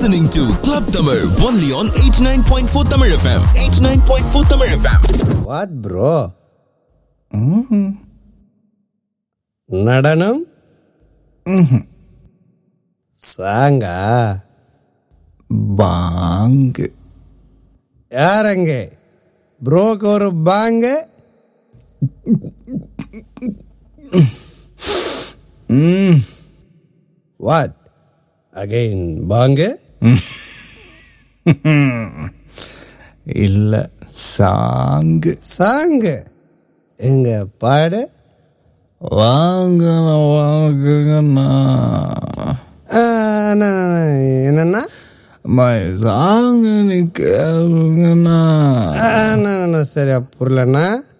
listening to Club Tamil only on 89.4 Tamil FM. 89.4 Tamil FM. What bro நடனம் சாங்கா பாங்கு யாரங்க ப்ரோக்கு ஒரு பாங்க வாட் அகைன் பாங்க இல்ல சாங்கு சாங்கு எங்க பாடு வாங்க வாங்குங்கண்ணா ஆ, நா, நா, என்னன்னா அம்மா, சாங்கு நீ கேளுங்கண்ணா ஆ, நா, நா, சரியா புரியலண்ணா